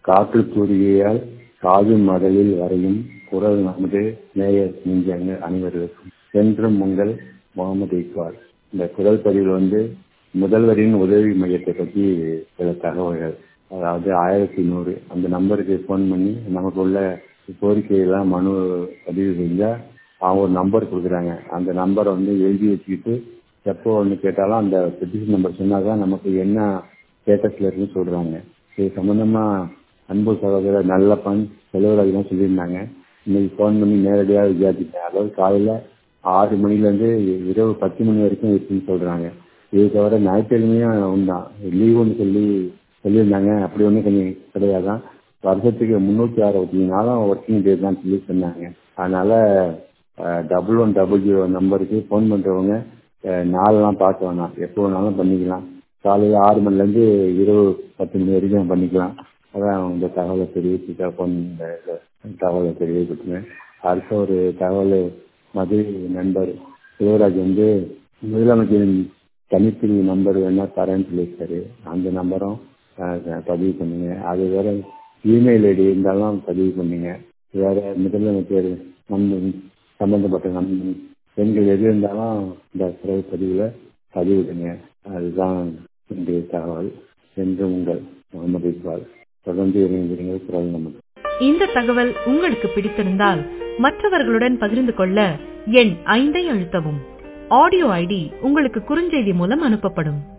காற்று தூரிகையால் காது மடலில் வரையும் குரல் நமது நேயர் நெஞ்சங்க அனைவருக்கும் என்றும் உங்கள் முகமது இக்பால் இந்த குரல் பதிவில் வந்து முதல்வரின் உதவி மையத்தை பற்றி சில தகவல்கள் அதாவது ஆயிரத்தி நூறு அந்த நம்பருக்கு ஃபோன் பண்ணி நமக்கு உள்ள கோரிக்கையெல்லாம் மனு பதிவு செஞ்சா அவங்க ஒரு நம்பர் கொடுக்குறாங்க அந்த நம்பரை வந்து எழுதி வச்சுக்கிட்டு எப்போ ஒன்று கேட்டாலும் அந்த பெட்டிஷன் நம்பர் சொன்னாதான் நமக்கு என்ன ஸ்டேட்டஸ்ல இருக்குன்னு சொல்றாங்க இது சம்பந்தமா அன்பு சகோதரர் நல்லப்பன் செலவுலாம் சொல்லியிருந்தாங்க இன்னைக்கு ஃபோன் பண்ணி நேரடியாக விசாரிச்சிட்டேன் அதாவது காலையில ஆறு மணிலேருந்து இரவு பத்து மணி வரைக்கும் இருக்குன்னு சொல்றாங்க இது தவிர ஞாயிற்றுக்கிழமையும் உண்டான் லீவுன்னு சொல்லி சொல்லியிருந்தாங்க அப்படி ஒன்றும் கொஞ்சம் கிடையாதான் வருஷத்துக்கு முந்நூற்றி அறுபத்தி நாளும் ஒர்க்கிங் டே தான் சொல்லி சொன்னாங்க அதனால டபுள் ஒன் டபுள் ஜீரோ நம்பருக்கு ஃபோன் பண்ணுறவங்க நாளெல்லாம் பார்க்க வேணாம் எப்போ வேணாலும் பண்ணிக்கலாம் காலையில் ஆறு மணிலேருந்து இரவு பத்து மணி வரைக்கும் பண்ணிக்கலாம் அதான் இந்த தகவலை தெரிவிச்சுட்டா ஃபோன் தகவலை தெரிவிச்சுட்டுங்க அடுத்த ஒரு தகவல் மதுரை நண்பர் சிவராஜ் வந்து முதலமைச்சரின் தனிப்பிரிவு நம்பர் வேணா தரேன்னு சொல்லியிருக்காரு அந்த நம்பரும் பதிவு பண்ணுங்க அது வேற இமெயில் ஐடி இருந்தாலும் பதிவு பண்ணுங்க வேற முதலமைச்சர் நம்பர் சம்பந்தப்பட்ட நம்பர் பெண்கள் எது இருந்தாலும் இந்த சிறப்பு பதிவில் பதிவிடுங்க அதுதான் இன்றைய தகவல் என்று உங்கள் முகமது இக்பால் தொடர்ந்து இணைந்திருங்கள் குரல் நமக்கு இந்த தகவல் உங்களுக்கு பிடித்திருந்தால் மற்றவர்களுடன் பகிர்ந்து கொள்ள எண் ஐந்தை அழுத்தவும் ஆடியோ ஐடி உங்களுக்கு குறுஞ்செய்தி மூலம் அனுப்பப்படும்